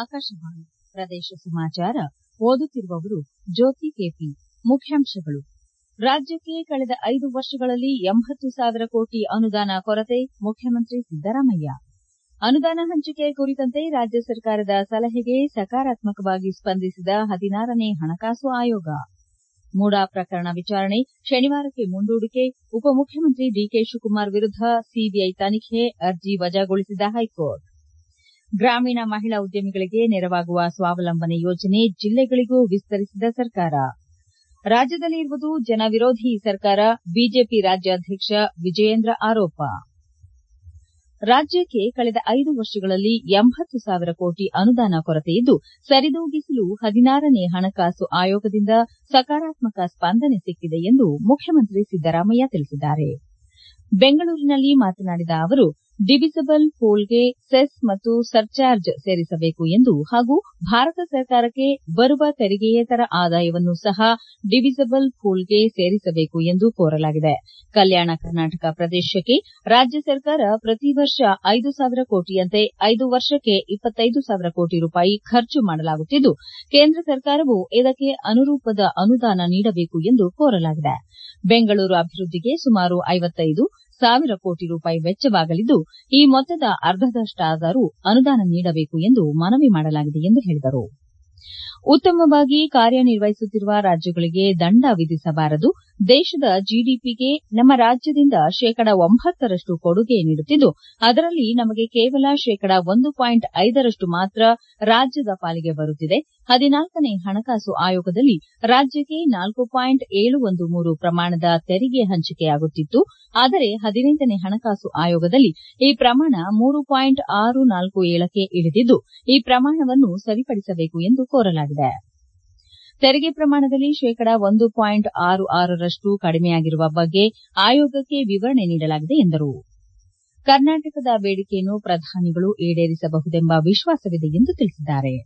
ಆಕಾಶವಾಣಿ ಪ್ರದೇಶ ಸಮಾಚಾರ ಓದುತ್ತಿರುವವರು ಜ್ಯೋತಿ ಕೆಪಿ ಮುಖ್ಯಾಂಶಗಳು ರಾಜ್ಯಕ್ಕೆ ಕಳೆದ ಐದು ವರ್ಷಗಳಲ್ಲಿ ಎಂಬತ್ತು ಸಾವಿರ ಕೋಟಿ ಅನುದಾನ ಕೊರತೆ ಮುಖ್ಯಮಂತ್ರಿ ಸಿದ್ದರಾಮಯ್ಯ ಅನುದಾನ ಹಂಚಿಕೆ ಕುರಿತಂತೆ ರಾಜ್ಯ ಸರ್ಕಾರದ ಸಲಹೆಗೆ ಸಕಾರಾತ್ಮಕವಾಗಿ ಸ್ಪಂದಿಸಿದ ಹದಿನಾರನೇ ಹಣಕಾಸು ಆಯೋಗ ಮೂಡಾ ಪ್ರಕರಣ ವಿಚಾರಣೆ ಶನಿವಾರಕ್ಕೆ ಮುಂದೂಡಿಕೆ ಉಪಮುಖ್ಯಮಂತ್ರಿ ಡಿಕೆ ಶಿವಕುಮಾರ್ ವಿರುದ್ದ ಸಿಬಿಐ ತನಿಖೆ ಅರ್ಜಿ ವಜಾಗೊಳಿಸಿದ ಹೈಕೋರ್ಟ್ ಗ್ರಾಮೀಣ ಮಹಿಳಾ ಉದ್ಯಮಿಗಳಿಗೆ ನೆರವಾಗುವ ಸ್ವಾವಲಂಬನೆ ಯೋಜನೆ ಜಿಲ್ಲೆಗಳಿಗೂ ವಿಸ್ತರಿಸಿದ ಸರ್ಕಾರ ರಾಜ್ಯದಲ್ಲಿ ಇರುವುದು ಜನವಿರೋಧಿ ಸರ್ಕಾರ ಬಿಜೆಪಿ ರಾಜ್ಯಾಧ್ಯಕ್ಷ ವಿಜಯೇಂದ್ರ ಆರೋಪ ರಾಜ್ಯಕ್ಕೆ ಕಳೆದ ಐದು ವರ್ಷಗಳಲ್ಲಿ ಎಂಬತ್ತು ಸಾವಿರ ಕೋಟಿ ಅನುದಾನ ಕೊರತೆಯಿದ್ದು ಸರಿದೂಗಿಸಲು ಹದಿನಾರನೇ ಹಣಕಾಸು ಆಯೋಗದಿಂದ ಸಕಾರಾತ್ಮಕ ಸ್ಪಂದನೆ ಸಿಕ್ಕಿದೆ ಎಂದು ಮುಖ್ಯಮಂತ್ರಿ ಸಿದ್ದರಾಮಯ್ಯ ತಿಳಿಸಿದ್ದಾರೆ ಬೆಂಗಳೂರಿನಲ್ಲಿ ಮಾತನಾಡಿದ ಅವರು ಡಿವಿಸಬಲ್ ಪೂಲ್ಗೆ ಸೆಸ್ ಮತ್ತು ಸರ್ಚಾರ್ಜ್ ಸೇರಿಸಬೇಕು ಎಂದು ಹಾಗೂ ಭಾರತ ಸರ್ಕಾರಕ್ಕೆ ಬರುವ ತೆರಿಗೆಯೇತರ ಆದಾಯವನ್ನೂ ಸಹ ಡಿವಿಸಬಲ್ ಪೂಲ್ಗೆ ಸೇರಿಸಬೇಕು ಎಂದು ಕೋರಲಾಗಿದೆ ಕಲ್ಯಾಣ ಕರ್ನಾಟಕ ಪ್ರದೇಶಕ್ಕೆ ರಾಜ್ಯ ಸರ್ಕಾರ ಪ್ರತಿ ವರ್ಷ ಐದು ಸಾವಿರ ಕೋಟಿಯಂತೆ ಐದು ವರ್ಷಕ್ಕೆ ಇಪ್ಪತ್ತೈದು ಸಾವಿರ ಕೋಟಿ ರೂಪಾಯಿ ಖರ್ಚು ಮಾಡಲಾಗುತ್ತಿದ್ದು ಕೇಂದ್ರ ಸರ್ಕಾರವು ಇದಕ್ಕೆ ಅನುರೂಪದ ಅನುದಾನ ನೀಡಬೇಕು ಎಂದು ಕೋರಲಾಗಿದೆ ಬೆಂಗಳೂರು ಅಭಿವೃದ್ದಿಗೆ ಸುಮಾರು ಐವತ್ತೈದು ಸಾವಿರ ಕೋಟಿ ರೂಪಾಯಿ ವೆಚ್ಚವಾಗಲಿದ್ದು ಈ ಮೊತ್ತದ ಅರ್ಧದಷ್ಟಾದರೂ ಅನುದಾನ ನೀಡಬೇಕು ಎಂದು ಮನವಿ ಮಾಡಲಾಗಿದೆ ಎಂದು ಹೇಳಿದರು ಉತ್ತಮವಾಗಿ ಕಾರ್ಯನಿರ್ವಹಿಸುತ್ತಿರುವ ರಾಜ್ಯಗಳಿಗೆ ದಂಡ ವಿಧಿಸಬಾರದು ದೇಶದ ಜಿಡಿಪಿಗೆ ನಮ್ಮ ರಾಜ್ಯದಿಂದ ಶೇಕಡ ಒಂಬತ್ತರಷ್ಟು ಕೊಡುಗೆ ನೀಡುತ್ತಿದ್ದು ಅದರಲ್ಲಿ ನಮಗೆ ಕೇವಲ ಶೇಕಡ ಒಂದು ಪಾಯಿಂಟ್ ಐದರಷ್ಟು ಮಾತ್ರ ರಾಜ್ಯದ ಪಾಲಿಗೆ ಬರುತ್ತಿದೆ ಹದಿನಾಲ್ಕನೇ ಹಣಕಾಸು ಆಯೋಗದಲ್ಲಿ ರಾಜ್ಯಕ್ಕೆ ನಾಲ್ಕು ಪಾಯಿಂಟ್ ಏಳು ಒಂದು ಮೂರು ಪ್ರಮಾಣದ ತೆರಿಗೆ ಹಂಚಿಕೆಯಾಗುತ್ತಿತ್ತು ಆದರೆ ಹದಿನೈದನೇ ಹಣಕಾಸು ಆಯೋಗದಲ್ಲಿ ಈ ಪ್ರಮಾಣ ಮೂರು ಪಾಯಿಂಟ್ ಆರು ನಾಲ್ಕು ಏಳಕ್ಕೆ ಇಳಿದಿದ್ದು ಈ ಪ್ರಮಾಣವನ್ನು ಸರಿಪಡಿಸಬೇಕು ಎಂದು ಕೋರಲಾಗಿದೆ ತೆರಿಗೆ ಪ್ರಮಾಣದಲ್ಲಿ ಶೇಕಡ ಒಂದು ಪಾಯಿಂಟ್ ಆರು ಆರರಷ್ಟು ಕಡಿಮೆಯಾಗಿರುವ ಬಗ್ಗೆ ಆಯೋಗಕ್ಕೆ ವಿವರಣೆ ನೀಡಲಾಗಿದೆ ಎಂದರು ಕರ್ನಾಟಕದ ಬೇಡಿಕೆಯನ್ನು ಪ್ರಧಾನಿಗಳು ಈಡೇರಿಸಬಹುದೆಂಬ ವಿಶ್ವಾಸವಿದೆ ಎಂದು ತಿಳಿಸಿದ್ದಾರೆ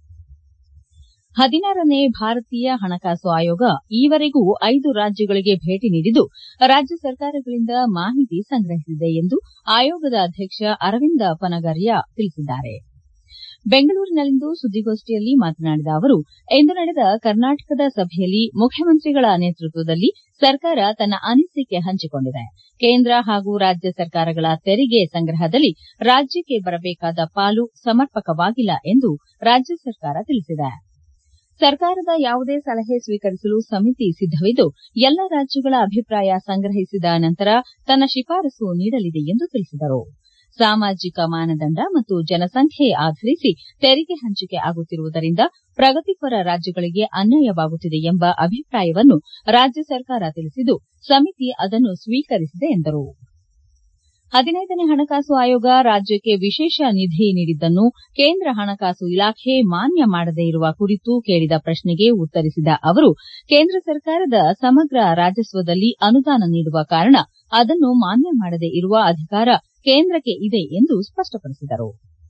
ಹದಿನಾರನೇ ಭಾರತೀಯ ಹಣಕಾಸು ಆಯೋಗ ಈವರೆಗೂ ಐದು ರಾಜ್ಯಗಳಿಗೆ ಭೇಟಿ ನೀಡಿದ್ದು ರಾಜ್ಯ ಸರ್ಕಾರಗಳಿಂದ ಮಾಹಿತಿ ಸಂಗ್ರಹಿಸಿದೆ ಎಂದು ಆಯೋಗದ ಅಧ್ಯಕ್ಷ ಅರವಿಂದ ಪನಗರ್ಯ ತಿಳಿಸಿದ್ದಾರೆ ಬೆಂಗಳೂರಿನಲ್ಲಿಂದು ಸುದ್ದಿಗೋಷ್ಠಿಯಲ್ಲಿ ಮಾತನಾಡಿದ ಅವರು ಇಂದು ನಡೆದ ಕರ್ನಾಟಕದ ಸಭೆಯಲ್ಲಿ ಮುಖ್ಯಮಂತ್ರಿಗಳ ನೇತೃತ್ವದಲ್ಲಿ ಸರ್ಕಾರ ತನ್ನ ಅನಿಸಿಕೆ ಹಂಚಿಕೊಂಡಿದೆ ಕೇಂದ್ರ ಹಾಗೂ ರಾಜ್ಯ ಸರ್ಕಾರಗಳ ತೆರಿಗೆ ಸಂಗ್ರಹದಲ್ಲಿ ರಾಜ್ಯಕ್ಕೆ ಬರಬೇಕಾದ ಪಾಲು ಸಮರ್ಪಕವಾಗಿಲ್ಲ ಎಂದು ರಾಜ್ಯ ಸರ್ಕಾರ ತಿಳಿಸಿದೆ ಸರ್ಕಾರದ ಯಾವುದೇ ಸಲಹೆ ಸ್ವೀಕರಿಸಲು ಸಮಿತಿ ಸಿದ್ದವಿದ್ದು ಎಲ್ಲ ರಾಜ್ಯಗಳ ಅಭಿಪ್ರಾಯ ಸಂಗ್ರಹಿಸಿದ ನಂತರ ತನ್ನ ಶಿಫಾರಸು ನೀಡಲಿದೆ ಎಂದು ತಿಳಿಸಿದರು ಸಾಮಾಜಿಕ ಮಾನದಂಡ ಮತ್ತು ಜನಸಂಖ್ಯೆ ಆಧರಿಸಿ ತೆರಿಗೆ ಹಂಚಿಕೆ ಆಗುತ್ತಿರುವುದರಿಂದ ಪ್ರಗತಿಪರ ರಾಜ್ಯಗಳಿಗೆ ಅನ್ಯಾಯವಾಗುತ್ತಿದೆ ಎಂಬ ಅಭಿಪ್ರಾಯವನ್ನು ರಾಜ್ಯ ಸರ್ಕಾರ ತಿಳಿಸಿದ್ದು ಸಮಿತಿ ಅದನ್ನು ಸ್ವೀಕರಿಸಿದೆ ಎಂದರು ಹದಿನೈದನೇ ಹಣಕಾಸು ಆಯೋಗ ರಾಜ್ಯಕ್ಕೆ ವಿಶೇಷ ನಿಧಿ ನೀಡಿದ್ದನ್ನು ಕೇಂದ್ರ ಹಣಕಾಸು ಇಲಾಖೆ ಮಾನ್ಯ ಮಾಡದೇ ಇರುವ ಕುರಿತು ಕೇಳಿದ ಪ್ರಶ್ನೆಗೆ ಉತ್ತರಿಸಿದ ಅವರು ಕೇಂದ್ರ ಸರ್ಕಾರದ ಸಮಗ್ರ ರಾಜಸ್ವದಲ್ಲಿ ಅನುದಾನ ನೀಡುವ ಕಾರಣ ಅದನ್ನು ಮಾನ್ಯ ಮಾಡದೇ ಇರುವ ಅಧಿಕಾರ ಕೇಂದ್ರಕ್ಕೆ ಇದೆ ಎಂದು ಸ್ಪಷ್ಟಪಡಿಸಿದರು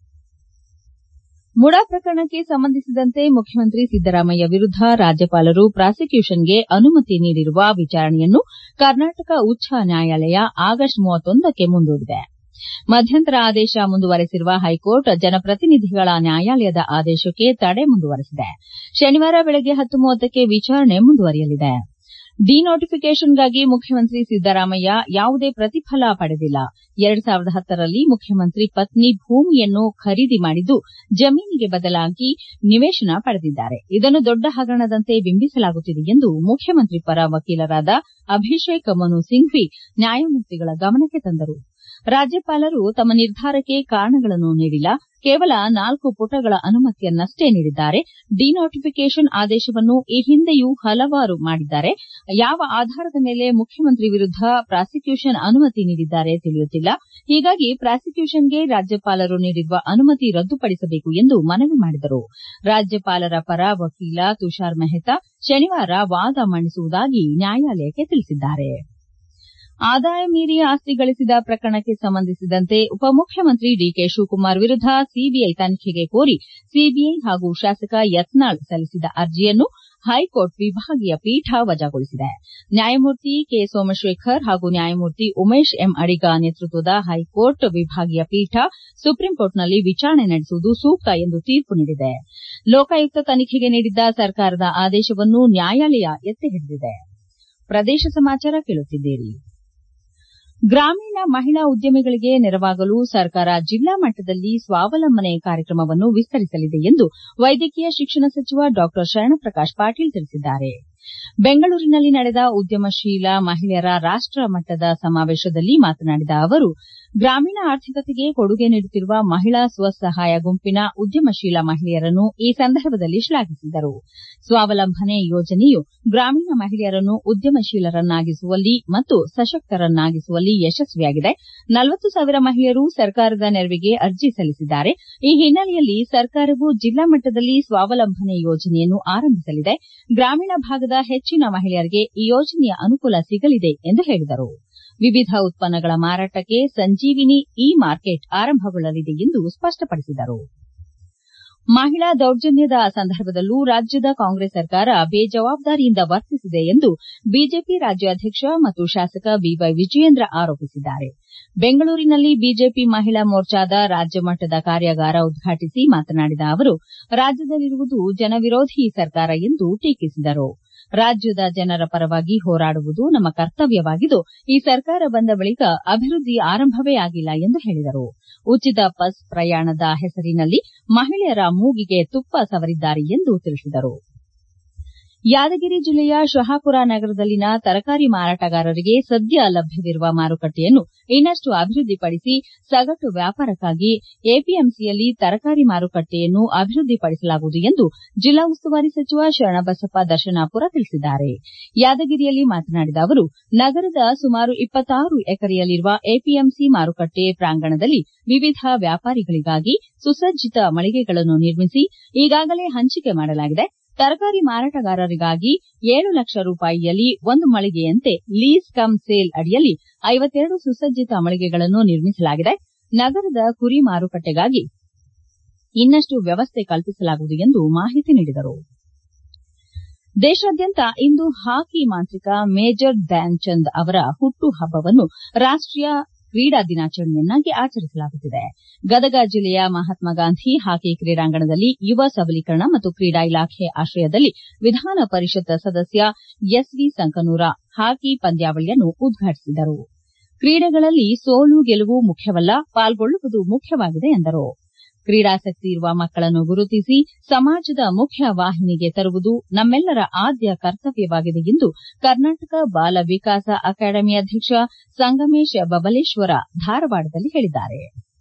ಮುಡಾ ಪ್ರಕರಣಕ್ಕೆ ಸಂಬಂಧಿಸಿದಂತೆ ಮುಖ್ಯಮಂತ್ರಿ ಸಿದ್ದರಾಮಯ್ಯ ವಿರುದ್ದ ರಾಜ್ಯಪಾಲರು ಪ್ರಾಸಿಕ್ಯೂಷನ್ಗೆ ಅನುಮತಿ ನೀಡಿರುವ ವಿಚಾರಣೆಯನ್ನು ಕರ್ನಾಟಕ ಉಚ್ಚ ನ್ಯಾಯಾಲಯ ಆಗಸ್ಟ್ ಕ್ಕೆ ಮುಂದೂಡಿದೆ ಮಧ್ಯಂತರ ಆದೇಶ ಮುಂದುವರೆಸಿರುವ ಹೈಕೋರ್ಟ್ ಜನಪ್ರತಿನಿಧಿಗಳ ನ್ಯಾಯಾಲಯದ ಆದೇಶಕ್ಕೆ ತಡೆ ಮುಂದುವರೆಸಿದೆ ಶನಿವಾರ ಬೆಳಗ್ಗೆ ಹತ್ತು ಮೂವತ್ತಕ್ಕೆ ವಿಚಾರಣೆ ಮುಂದುವರಿಯಲಿದೆ ಡಿನೋಟಿಫಿಕೇಷನ್ಗಾಗಿ ಮುಖ್ಯಮಂತ್ರಿ ಸಿದ್ದರಾಮಯ್ಯ ಯಾವುದೇ ಪ್ರತಿಫಲ ಪಡೆದಿಲ್ಲ ಎರಡು ಸಾವಿರದ ಹತ್ತರಲ್ಲಿ ಮುಖ್ಯಮಂತ್ರಿ ಪತ್ನಿ ಭೂಮಿಯನ್ನು ಖರೀದಿ ಮಾಡಿದ್ದು ಜಮೀನಿಗೆ ಬದಲಾಗಿ ನಿವೇಶನ ಪಡೆದಿದ್ದಾರೆ ಇದನ್ನು ದೊಡ್ಡ ಹಗರಣದಂತೆ ಬಿಂಬಿಸಲಾಗುತ್ತಿದೆ ಎಂದು ಮುಖ್ಯಮಂತ್ರಿ ಪರ ವಕೀಲರಾದ ಅಭಿಷೇಕ್ ಮನು ಸಿಂಘ್ವಿ ನ್ಯಾಯಮೂರ್ತಿಗಳ ಗಮನಕ್ಕೆ ತಂದರು ರಾಜ್ಯಪಾಲರು ತಮ್ಮ ನಿರ್ಧಾರಕ್ಕೆ ಕಾರಣಗಳನ್ನು ನೀಡಿಲ್ಲ ಕೇವಲ ನಾಲ್ಕು ಪುಟಗಳ ಅನುಮತಿಯನ್ನಷ್ಟೇ ನೀಡಿದ್ದಾರೆ ಡಿನೋಟಿಫಿಕೇಷನ್ ಆದೇಶವನ್ನು ಈ ಹಿಂದೆಯೂ ಹಲವಾರು ಮಾಡಿದ್ದಾರೆ ಯಾವ ಆಧಾರದ ಮೇಲೆ ಮುಖ್ಯಮಂತ್ರಿ ವಿರುದ್ದ ಪ್ರಾಸಿಕ್ಯೂಷನ್ ಅನುಮತಿ ನೀಡಿದ್ದಾರೆ ತಿಳಿಯುತ್ತಿಲ್ಲ ಹೀಗಾಗಿ ಪ್ರಾಸಿಕ್ಯೂಷನ್ಗೆ ರಾಜ್ಯಪಾಲರು ನೀಡಿರುವ ಅನುಮತಿ ರದ್ದುಪಡಿಸಬೇಕು ಎಂದು ಮನವಿ ಮಾಡಿದರು ರಾಜ್ಯಪಾಲರ ಪರ ವಕೀಲ ತುಷಾರ್ ಮೆಹ್ತಾ ಶನಿವಾರ ವಾದ ಮಂಡಿಸುವುದಾಗಿ ನ್ಯಾಯಾಲಯಕ್ಕೆ ತಿಳಿಸಿದ್ದಾರೆ ಆದಾಯ ಮೀರಿ ಆಸ್ತಿ ಗಳಿಸಿದ ಪ್ರಕರಣಕ್ಕೆ ಸಂಬಂಧಿಸಿದಂತೆ ಉಪಮುಖ್ಯಮಂತ್ರಿ ಡಿಕೆ ಶಿವಕುಮಾರ್ ವಿರುದ್ದ ಸಿಬಿಐ ತನಿಖೆಗೆ ಕೋರಿ ಸಿಬಿಐ ಹಾಗೂ ಶಾಸಕ ಯತ್ನಾಳ್ ಸಲ್ಲಿಸಿದ ಅರ್ಜಿಯನ್ನು ಹೈಕೋರ್ಟ್ ವಿಭಾಗೀಯ ಪೀಠ ವಜಾಗೊಳಿಸಿದೆ ನ್ಯಾಯಮೂರ್ತಿ ಕೆ ಸೋಮಶೇಖರ್ ಹಾಗೂ ನ್ಯಾಯಮೂರ್ತಿ ಉಮೇಶ್ ಎಂ ಅಡಿಗ ನೇತೃತ್ವದ ಹೈಕೋರ್ಟ್ ವಿಭಾಗೀಯ ಪೀಠ ಸುಪ್ರೀಂಕೋರ್ಟ್ನಲ್ಲಿ ವಿಚಾರಣೆ ನಡೆಸುವುದು ಸೂಕ್ತ ಎಂದು ತೀರ್ಪು ನೀಡಿದೆ ಲೋಕಾಯುಕ್ತ ತನಿಖೆಗೆ ನೀಡಿದ್ದ ಸರ್ಕಾರದ ಆದೇಶವನ್ನು ನ್ಯಾಯಾಲಯ ಎತ್ತಿ ಹಿಡಿದಿದೆ ಪ್ರದೇಶ ಸಮಾಚಾರ ಕೇಳುತ್ತಿದ್ದೀರಿ ಗ್ರಾಮೀಣ ಮಹಿಳಾ ಉದ್ಯಮಿಗಳಿಗೆ ನೆರವಾಗಲು ಸರ್ಕಾರ ಜಿಲ್ಲಾ ಮಟ್ಟದಲ್ಲಿ ಸ್ವಾವಲಂಬನೆ ಕಾರ್ಯಕ್ರಮವನ್ನು ವಿಸ್ತರಿಸಲಿದೆ ಎಂದು ವೈದ್ಯಕೀಯ ಶಿಕ್ಷಣ ಸಚಿವ ಡಾ ಶರಣಪ್ರಕಾಶ್ ಪಾಟೀಲ್ ತಿಳಿಸಿದ್ದಾರೆ ಬೆಂಗಳೂರಿನಲ್ಲಿ ನಡೆದ ಉದ್ಯಮಶೀಲ ಮಹಿಳೆಯರ ರಾಷ್ಟ ಮಟ್ಟದ ಸಮಾವೇಶದಲ್ಲಿ ಮಾತನಾಡಿದ ಅವರು ಗ್ರಾಮೀಣ ಆರ್ಥಿಕತೆಗೆ ಕೊಡುಗೆ ನೀಡುತ್ತಿರುವ ಮಹಿಳಾ ಸ್ವಸಹಾಯ ಗುಂಪಿನ ಉದ್ಯಮಶೀಲ ಮಹಿಳೆಯರನ್ನು ಈ ಸಂದರ್ಭದಲ್ಲಿ ಶ್ಲಾಘಿಸಿದರು ಸ್ವಾವಲಂಬನೆ ಯೋಜನೆಯು ಗ್ರಾಮೀಣ ಮಹಿಳೆಯರನ್ನು ಉದ್ಯಮಶೀಲರನ್ನಾಗಿಸುವಲ್ಲಿ ಮತ್ತು ಸಶಕ್ತರನ್ನಾಗಿಸುವಲ್ಲಿ ಯಶಸ್ವಿಯಾಗಿದೆ ನಲವತ್ತು ಸಾವಿರ ಮಹಿಳೆಯರು ಸರ್ಕಾರದ ನೆರವಿಗೆ ಅರ್ಜಿ ಸಲ್ಲಿಸಿದ್ದಾರೆ ಈ ಹಿನ್ನೆಲೆಯಲ್ಲಿ ಸರ್ಕಾರವು ಜಿಲ್ಲಾ ಮಟ್ಟದಲ್ಲಿ ಸ್ವಾವಲಂಬನೆ ಯೋಜನೆಯನ್ನು ಆರಂಭಿಸಲಿದೆ ಗ್ರಾಮೀಣ ಭಾಗದ ಹೆಚ್ಚಿನ ಮಹಿಳೆಯರಿಗೆ ಈ ಯೋಜನೆಯ ಅನುಕೂಲ ಸಿಗಲಿದೆ ಎಂದು ಹೇಳಿದರು ವಿವಿಧ ಉತ್ಪನ್ನಗಳ ಮಾರಾಟಕ್ಕೆ ಸಂಜೀವಿನಿ ಇ ಮಾರ್ಕೆಟ್ ಆರಂಭಗೊಳ್ಳಲಿದೆ ಎಂದು ಸ್ಪಷ್ಟಪಡಿಸಿದರು ಮಹಿಳಾ ದೌರ್ಜನ್ಯದ ಸಂದರ್ಭದಲ್ಲೂ ರಾಜ್ಯದ ಕಾಂಗ್ರೆಸ್ ಸರ್ಕಾರ ಬೇಜವಾಬ್ದಾರಿಯಿಂದ ವರ್ತಿಸಿದೆ ಎಂದು ಬಿಜೆಪಿ ರಾಜ್ಯಾಧ್ಯಕ್ಷ ಮತ್ತು ಶಾಸಕ ಬಿವೈ ವಿಜಯೇಂದ್ರ ಆರೋಪಿಸಿದ್ದಾರೆ ಬೆಂಗಳೂರಿನಲ್ಲಿ ಬಿಜೆಪಿ ಮಹಿಳಾ ಮೋರ್ಚಾದ ರಾಜ್ಯ ಮಟ್ಟದ ಕಾರ್ಯಾಗಾರ ಉದ್ಘಾಟಿಸಿ ಮಾತನಾಡಿದ ಅವರು ರಾಜ್ಯದಲ್ಲಿರುವುದು ಜನವಿರೋಧಿ ಸರ್ಕಾರ ಎಂದು ಟೀಕಿಸಿದರು ರಾಜ್ಯದ ಜನರ ಪರವಾಗಿ ಹೋರಾಡುವುದು ನಮ್ಮ ಕರ್ತವ್ಯವಾಗಿದ್ದು ಈ ಸರ್ಕಾರ ಬಂದ ಬಳಿಕ ಅಭಿವೃದ್ಧಿ ಆರಂಭವೇ ಆಗಿಲ್ಲ ಎಂದು ಹೇಳಿದರು ಉಚಿತ ಬಸ್ ಪ್ರಯಾಣದ ಹೆಸರಿನಲ್ಲಿ ಮಹಿಳೆಯರ ಮೂಗಿಗೆ ತುಪ್ಪ ಸವರಿದ್ದಾರೆ ಎಂದು ತಿಳಿಸಿದರು ಯಾದಗಿರಿ ಜಿಲ್ಲೆಯ ಶಹಾಪುರ ನಗರದಲ್ಲಿನ ತರಕಾರಿ ಮಾರಾಟಗಾರರಿಗೆ ಸದ್ಯ ಲಭ್ಯವಿರುವ ಮಾರುಕಟ್ಟೆಯನ್ನು ಇನ್ನಷ್ಟು ಅಭಿವೃದ್ಧಿಪಡಿಸಿ ಸಗಟು ವ್ಯಾಪಾರಕ್ಕಾಗಿ ಎಪಿಎಂಸಿಯಲ್ಲಿ ತರಕಾರಿ ಮಾರುಕಟ್ಟೆಯನ್ನು ಅಭಿವೃದ್ಧಿಪಡಿಸಲಾಗುವುದು ಎಂದು ಜಿಲ್ಲಾ ಉಸ್ತುವಾರಿ ಸಚಿವ ಶರಣಬಸಪ್ಪ ದರ್ಶನಾಪುರ ತಿಳಿಸಿದ್ದಾರೆ ಯಾದಗಿರಿಯಲ್ಲಿ ಮಾತನಾಡಿದ ಅವರು ನಗರದ ಸುಮಾರು ಇಪ್ಪತ್ತಾರು ಎಕರೆಯಲ್ಲಿರುವ ಎಪಿಎಂಸಿ ಮಾರುಕಟ್ಟೆ ಪ್ರಾಂಗಣದಲ್ಲಿ ವಿವಿಧ ವ್ಯಾಪಾರಿಗಳಿಗಾಗಿ ಸುಸಜ್ಜಿತ ಮಳಿಗೆಗಳನ್ನು ನಿರ್ಮಿಸಿ ಈಗಾಗಲೇ ಹಂಚಿಕೆ ಮಾಡಲಾಗಿದೆ ತರಕಾರಿ ಮಾರಾಟಗಾರರಿಗಾಗಿ ಏಳು ಲಕ್ಷ ರೂಪಾಯಿಯಲ್ಲಿ ಒಂದು ಮಳಿಗೆಯಂತೆ ಲೀಸ್ ಕಮ್ ಸೇಲ್ ಅಡಿಯಲ್ಲಿ ಐವತ್ತೆರಡು ಸುಸಜ್ಜಿತ ಮಳಿಗೆಗಳನ್ನು ನಿರ್ಮಿಸಲಾಗಿದೆ ನಗರದ ಕುರಿ ಮಾರುಕಟ್ಟೆಗಾಗಿ ಇನ್ನಷ್ಟು ವ್ಯವಸ್ಥೆ ಕಲ್ಪಿಸಲಾಗುವುದು ಎಂದು ಮಾಹಿತಿ ನೀಡಿದರು ದೇಶಾದ್ಯಂತ ಇಂದು ಹಾಕಿ ಮಾಂತ್ರಿಕ ಮೇಜರ್ ಧ್ಯಾನ್ ಚಂದ್ ಅವರ ಹುಟ್ಟುಹಬ್ಬವನ್ನು ರಾಷ್ಟೀಯ ಕ್ರೀಡಾ ದಿನಾಚರಣೆಯನ್ನಾಗಿ ಆಚರಿಸಲಾಗುತ್ತಿದೆ ಗದಗ ಜಿಲ್ಲೆಯ ಮಹಾತ್ಮ ಗಾಂಧಿ ಹಾಕಿ ಕ್ರೀಡಾಂಗಣದಲ್ಲಿ ಯುವ ಸಬಲೀಕರಣ ಮತ್ತು ಕ್ರೀಡಾ ಇಲಾಖೆ ಆಶ್ರಯದಲ್ಲಿ ವಿಧಾನ ಪರಿಷತ್ ಸದಸ್ಯ ಎಸ್ವಿ ಸಂಕನೂರ ಹಾಕಿ ಪಂದ್ಯಾವಳಿಯನ್ನು ಉದ್ಘಾಟಿಸಿದರು ಕ್ರೀಡೆಗಳಲ್ಲಿ ಸೋಲು ಗೆಲುವು ಮುಖ್ಯವಲ್ಲ ಪಾಲ್ಗೊಳ್ಳುವುದು ಮುಖ್ಯವಾಗಿದೆ ಎಂದರು ಕ್ರೀಡಾಸಕ್ತಿ ಇರುವ ಮಕ್ಕಳನ್ನು ಗುರುತಿಸಿ ಸಮಾಜದ ಮುಖ್ಯ ವಾಹಿನಿಗೆ ತರುವುದು ನಮ್ಮೆಲ್ಲರ ಆದ್ಯ ಕರ್ತವ್ಯವಾಗಿದೆ ಎಂದು ಕರ್ನಾಟಕ ಬಾಲ ವಿಕಾಸ ಅಕಾಡೆಮಿ ಅಧ್ಯಕ್ಷ ಸಂಗಮೇಶ್ ಬಬಲೇಶ್ವರ ಧಾರವಾಡದಲ್ಲಿ ಹೇಳಿದ್ದಾರೆ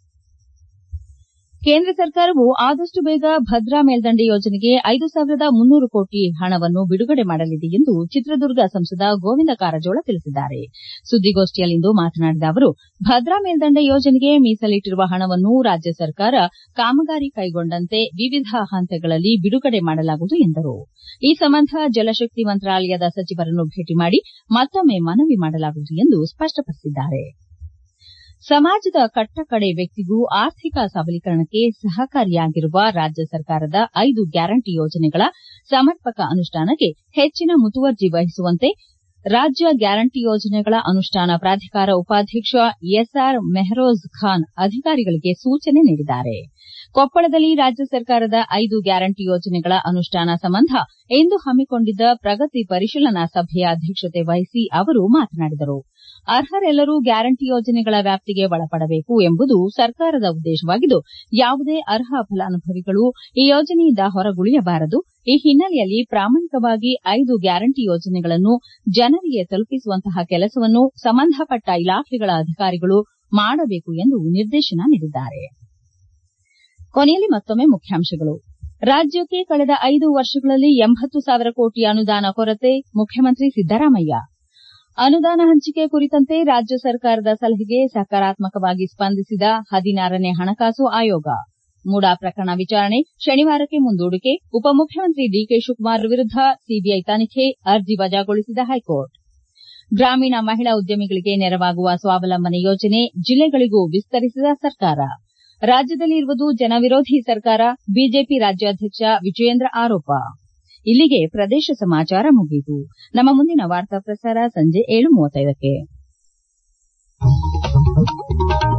ಕೇಂದ್ರ ಸರ್ಕಾರವು ಆದಷ್ಟು ಬೇಗ ಭದ್ರಾ ಮೇಲ್ದಂಡೆ ಯೋಜನೆಗೆ ಐದು ಸಾವಿರದ ಮುನ್ನೂರು ಕೋಟಿ ಹಣವನ್ನು ಬಿಡುಗಡೆ ಮಾಡಲಿದೆ ಎಂದು ಚಿತ್ರದುರ್ಗ ಸಂಸದ ಗೋವಿಂದ ಕಾರಜೋಳ ತಿಳಿಸಿದ್ದಾರೆ ಸುದ್ದಿಗೋಷ್ಠಿಯಲ್ಲಿಂದು ಮಾತನಾಡಿದ ಅವರು ಭದ್ರಾ ಮೇಲ್ದಂಡೆ ಯೋಜನೆಗೆ ಮೀಸಲಿಟ್ಟಿರುವ ಹಣವನ್ನು ರಾಜ್ಯ ಸರ್ಕಾರ ಕಾಮಗಾರಿ ಕೈಗೊಂಡಂತೆ ವಿವಿಧ ಹಂತಗಳಲ್ಲಿ ಬಿಡುಗಡೆ ಮಾಡಲಾಗುವುದು ಎಂದರು ಈ ಸಂಬಂಧ ಜಲಶಕ್ತಿ ಮಂತ್ರಾಲಯದ ಸಚಿವರನ್ನು ಭೇಟಿ ಮಾಡಿ ಮತ್ತೊಮ್ಮೆ ಮನವಿ ಮಾಡಲಾಗುವುದು ಎಂದು ಸ್ಪಷ್ಟಪಡಿಸಿದ್ದಾರೆ ಸಮಾಜದ ಕಟ್ಟಕಡೆ ವ್ಯಕ್ತಿಗೂ ಆರ್ಥಿಕ ಸಬಲೀಕರಣಕ್ಕೆ ಸಹಕಾರಿಯಾಗಿರುವ ರಾಜ್ಯ ಸರ್ಕಾರದ ಐದು ಗ್ಯಾರಂಟಿ ಯೋಜನೆಗಳ ಸಮರ್ಪಕ ಅನುಷ್ಠಾನಕ್ಕೆ ಹೆಚ್ಚಿನ ಮುತುವರ್ಜಿ ವಹಿಸುವಂತೆ ರಾಜ್ಯ ಗ್ಯಾರಂಟಿ ಯೋಜನೆಗಳ ಅನುಷ್ಠಾನ ಪ್ರಾಧಿಕಾರ ಉಪಾಧ್ಯಕ್ಷ ಎಸ್ಆರ್ ಮೆಹರೋಜ್ ಖಾನ್ ಅಧಿಕಾರಿಗಳಿಗೆ ಸೂಚನೆ ನೀಡಿದ್ದಾರೆ ಕೊಪ್ಪಳದಲ್ಲಿ ರಾಜ್ಯ ಸರ್ಕಾರದ ಐದು ಗ್ಯಾರಂಟಿ ಯೋಜನೆಗಳ ಅನುಷ್ಠಾನ ಸಂಬಂಧ ಇಂದು ಹಮ್ಮಿಕೊಂಡಿದ್ದ ಪ್ರಗತಿ ಪರಿಶೀಲನಾ ಸಭೆಯ ಅಧ್ಯಕ್ಷತೆ ವಹಿಸಿ ಅವರು ಮಾತನಾಡಿದರು ಅರ್ಹರೆಲ್ಲರೂ ಗ್ಯಾರಂಟಿ ಯೋಜನೆಗಳ ವ್ಯಾಪ್ತಿಗೆ ಒಳಪಡಬೇಕು ಎಂಬುದು ಸರ್ಕಾರದ ಉದ್ದೇಶವಾಗಿದ್ದು ಯಾವುದೇ ಅರ್ಹ ಫಲಾನುಭವಿಗಳು ಈ ಯೋಜನೆಯಿಂದ ಹೊರಗುಳಿಯಬಾರದು ಈ ಹಿನ್ನೆಲೆಯಲ್ಲಿ ಪ್ರಾಮಾಣಿಕವಾಗಿ ಐದು ಗ್ಯಾರಂಟಿ ಯೋಜನೆಗಳನ್ನು ಜನರಿಗೆ ತಲುಪಿಸುವಂತಹ ಕೆಲಸವನ್ನು ಸಂಬಂಧಪಟ್ಟ ಇಲಾಖೆಗಳ ಅಧಿಕಾರಿಗಳು ಮಾಡಬೇಕು ಎಂದು ನಿರ್ದೇಶನ ನೀಡಿದ್ದಾರೆ ಕೊನೆಯಲ್ಲಿ ಮತ್ತೊಮ್ಮೆ ಮುಖ್ಯಾಂಶಗಳು ರಾಜ್ಯಕ್ಕೆ ಕಳೆದ ಐದು ವರ್ಷಗಳಲ್ಲಿ ಎಂಬತ್ತು ಸಾವಿರ ಕೋಟಿ ಅನುದಾನ ಕೊರತೆ ಮುಖ್ಯಮಂತ್ರಿ ಸಿದ್ದರಾಮಯ್ಯ ಅನುದಾನ ಹಂಚಿಕೆ ಕುರಿತಂತೆ ರಾಜ್ಯ ಸರ್ಕಾರದ ಸಲಹೆಗೆ ಸಕಾರಾತ್ಮಕವಾಗಿ ಸ್ಪಂದಿಸಿದ ಹದಿನಾರನೇ ಹಣಕಾಸು ಆಯೋಗ ಮೂಡಾ ಪ್ರಕರಣ ವಿಚಾರಣೆ ಶನಿವಾರಕ್ಕೆ ಮುಂದೂಡಿಕೆ ಉಪಮುಖ್ಯಮಂತ್ರಿ ಡಿಕೆ ಶಿವಕುಮಾರ್ ವಿರುದ್ದ ಸಿಬಿಐ ತನಿಖೆ ಅರ್ಜಿ ವಜಾಗೊಳಿಸಿದ ಹೈಕೋರ್ಟ್ ಗ್ರಾಮೀಣ ಮಹಿಳಾ ಉದ್ಯಮಿಗಳಿಗೆ ನೆರವಾಗುವ ಸ್ವಾವಲಂಬನೆ ಯೋಜನೆ ಜಿಲ್ಲೆಗಳಿಗೂ ವಿಸ್ತರಿಸಿದ ಸರ್ಕಾರ ರಾಜ್ಯದಲ್ಲಿ ಇರುವುದು ಜನವಿರೋಧಿ ಸರ್ಕಾರ ಬಿಜೆಪಿ ರಾಜ್ಯಾಧ್ಯಕ್ಷ ವಿಜಯೇಂದ್ರ ಆರೋಪ ಇಲ್ಲಿಗೆ ಪ್ರದೇಶ ಸಮಾಚಾರ ಮುಗಿಯಿತು ನಮ್ಮ ಮುಂದಿನ ವಾರ್ತಾ ಪ್ರಸಾರ ಸಂಜೆ ಏಳು ಮೂವತ್ತೈದಕ್ಕೆ